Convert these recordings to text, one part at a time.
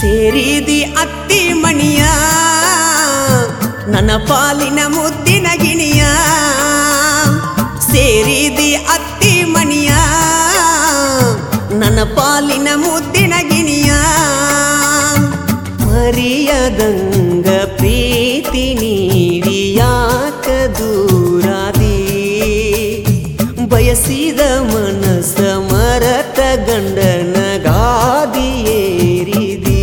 ಸೇರಿದಿ ಅತ್ತಿ ಮಣಿಯ ನನ್ನ ಪಾಲಿನ ಮುದ್ದಿನ ಗಿಣಿಯ ಸೇರಿದಿ ಅತ್ತಿ ಮಣಿಯ ನನ್ನ ಪಾಲಿನ ಮುದ್ದಿನ ಗಿಣಿಯ ಮರಿಯದಂಗ ಪ್ರೀತಿ ನೀಡಿ ಯಾಕ ದೂರಾದಿ ಬಯಸಿದ ಮನಸ್ಸ ಮರತ ಗಂಡನ ಗಾದಿ ಏರಿದಿ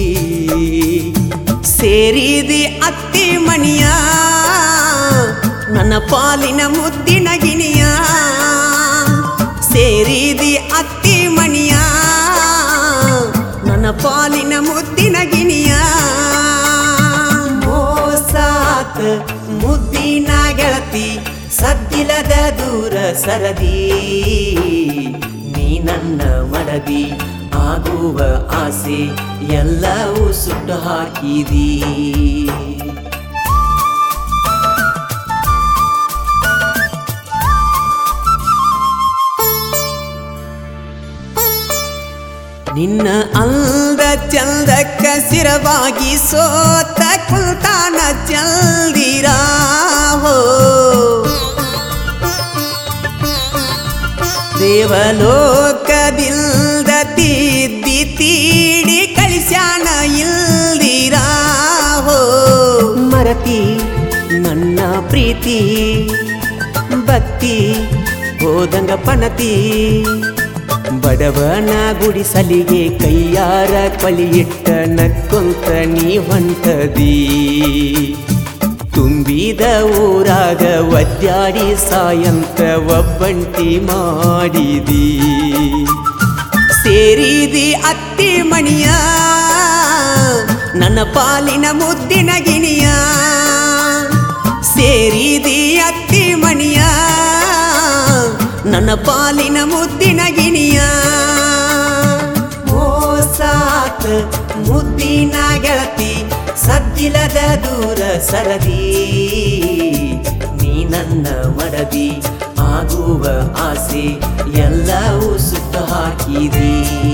ಸೇರಿದಿ ಅತ್ತಿ ಮಣಿಯ ನನ್ನ ಪಾಲಿನ ಮುದ್ದಿನ ಗಿಣಿಯ ಸೇರಿದಿ ಅತ್ತಿ ಮಣಿಯ ನನ್ನ ಪಾಲಿನ ಮುದ್ದಿನ ಗಿಣಿಯ ಮೋಸಾತ ಮುದ್ದಿನ ಗೆಳತಿ ಸದ್ದಿಲದ ದೂರ ಸರದಿ ನೀ ನನ್ನ ಮಡದಿ ಆಗುವ ಆಸೆ ಎಲ್ಲವೂ ಸುಟ್ಟು ಹಾಕಿದೀ ನಿನ್ನ ಅಂದ ಚಂದಕ್ಕ ಸಿರವಾಗಿ ಸೋತ ಕುಲ್ತಾನ ಚಲ್ದಿರಾಹೋ ದೇವಲೋಕದಿಲ್ದ ತಿದ್ದಿ ತೀಡಿ ಕಳಿಸ್ಯಾನ ಇಲ್ದಿರಾಹೋ ಮರತಿ ನನ್ನ ಪ್ರೀತಿ ಭಕ್ತಿ ಹೋದಂಗ ಪಣತಿ ಬಡವನ ಗುಡಿಸಲಿಗೆ ಕೈಯಾರ ಕಳಿಯಿಟ್ಟ ನಕ್ಕೊಂತ ನೀ ಹೊಂಟದಿ ತುಂಬಿದ ಊರಾಗ ಒದ್ದಾಡಿ ಸಾಯಂತ ಒಬ್ಬಂಟಿ ಮಾಡಿದಿ ಸೇರಿದಿ ಅತ್ತಿ ಮಣಿಯ ನನ್ನ ಪಾಲಿನ ಮುದ್ದಿನ ಗಿಣಿಯ ಸೇರಿದಿ ಅತ್ತಿ ಮಣಿಯ ನನ್ನ ಪಾಲಿನ ಮುದ್ದಿನ ಗಿಣಿಯ ಮೋಸಾತ ಮುದ್ದಿನ ಗೆಳತಿ ಸದ್ದಿಲದ ದೂರ ಸರದಿ ನೀ ನನ್ನ ಮಡದಿ ಆಗುವ ಆಸೆ ಎಲ್ಲವೂ ಸುಟ್ಟು ಹಾಕಿದಿ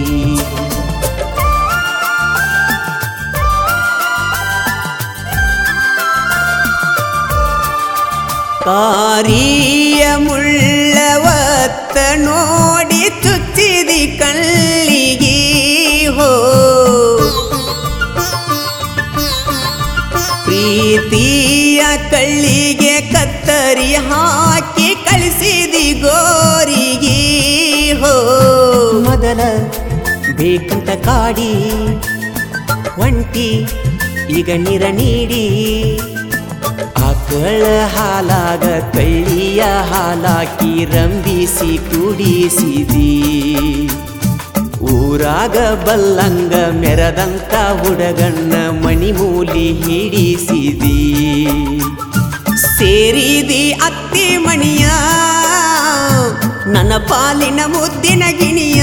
ಕಾರಿಯ ಮುಳ್ಳವತ್ತ ನೋಡಿ ಚುಚ್ಚಿದಿ ಕಳ್ಳಿಗಿ ಹೋ ಪ್ರೀತಿಯ ಕಳ್ಳಿಗೆ ಕತ್ತರಿ ಹಾಕಿ ಕಳಿಸಿದಿ ಗೋರಿಗೆ ಹೋ ಮೊದಲ ಬೇಕಂತ ಕಾಡಿ ಒಂಟಿ ಈಗ ನೀರ ನೀಡಿ ಆಕಳ ಹಾಲಾಗ ಕಳ್ಳಿಯ ಹಾಲಾಕಿ ರಂಬಿಸಿ ಕುಡಿಸಿದಿ ಊರಾಗ ಬಲ್ಲಂಗ ಮೆರದಂತ ಹುಡಗಣ್ಣ ಮಣಿಮೂಲಿ ಹಿಡಿಸಿದಿ ಸೇರಿದಿ ಅತ್ತಿ ಮಣಿಯ ನನ್ನ ಪಾಲಿನ ಮುದ್ದಿನ ಗಿಣಿಯ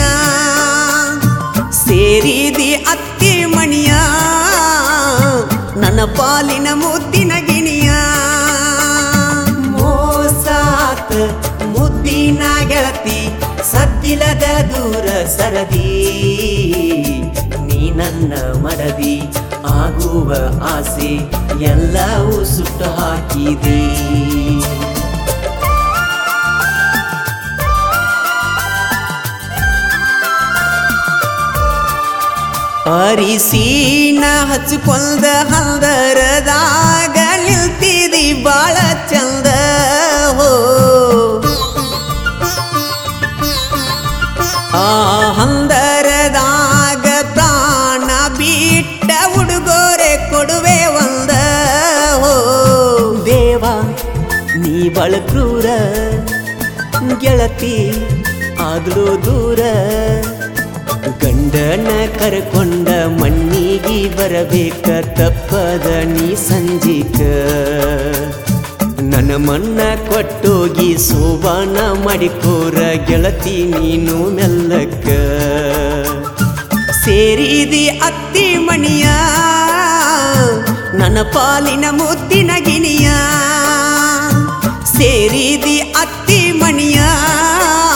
ಸೇರಿದಿ ಅತ್ತಿ ಮಣಿಯ ನನ್ನ ಪಾಲಿನ ಮುದ್ದಿನ ಗಿಣಿಯ ಮೋಸಾತ ಮುದ್ದಿನ ಗೆಳತಿ ಸದ್ದಿಲದ ದೂರ ಸರದಿ ನೀ ನನ್ನ ಮಡದಿ ಆಗುವ ಆಸೆ ಎಲ್ಲವೂ ಸುಟ್ಟು ಹಾಕಿದಿ ಅರಿಸೀನ ಹಚ್ಕೊಂದ ಹಂದರದಾಗ ನಿಲ್ತಿದಿ ಬಾಳ ಚಂದ ಹೋ ಆ ಹಂದರದಾಗ ಪ್ರಾಣ ಬಿಟ್ಟ ಉಡುಗೊರೆ ಕೊಡುವೆ ಒಂದ ಹೋ ದೇವ ನೀ ಬಳಕ್ರೂರ ಗೆಳತಿ ಆಗ್ಲೂ ದೂರ ಗಂಡನ ಕರ್ಕೊಂಡ ಮಣ್ಣಿಗೆ ಬರಬೇಕ ತಪ್ಪದ ನೀ ಸಂಜಿಕ ನನ್ನ ಮಣ್ಣ ಕೊಟ್ಟೋಗಿ ಸೋಬಾನ ಮಾಡಿಕೋರ ಗೆಳತಿ ನೀನು ಮೆಲ್ಲಕ್ಕ ಸೇರಿದಿ ಅತ್ತಿ ಮಣಿಯ ನನ್ನ ಪಾಲಿನ ಮುದ್ದಿನ ಗಿಣಿಯ ಸೇರಿದಿ ಅತ್ತಿ ಮಣಿಯ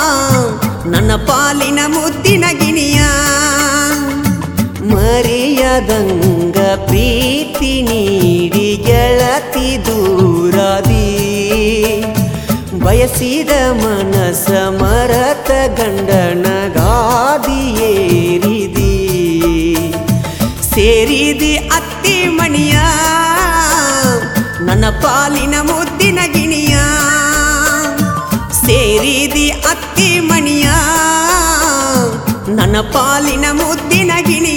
ನನ್ನ ಪಾಲಿನ ಮುದ್ದಿನ ಗಿಣಿಯ ಮರಿಯ ತಿಳಿಯದಂಗ ಪ್ರೀತಿ ನೀಡಿ ಗೆಳತಿ ದೂರಾದಿ ಬಯಸಿದ ಮನಸ ಮರತ ಗಂಡನ ಗಾದಿ ಏರಿದಿ ಸೇರಿದಿ ಅತ್ತಿ ಮಣಿಯ ನನ್ನ ಪಾಲಿನ ಮುದ್ದಿನ ಗಿಣಿಯ ಸೇರಿದಿ ಅತ್ತಿ ಮಣಿಯ ನನ್ನ ಪಾಲಿನ ಮುದ್ದಿನ ಗಿಣಿಯ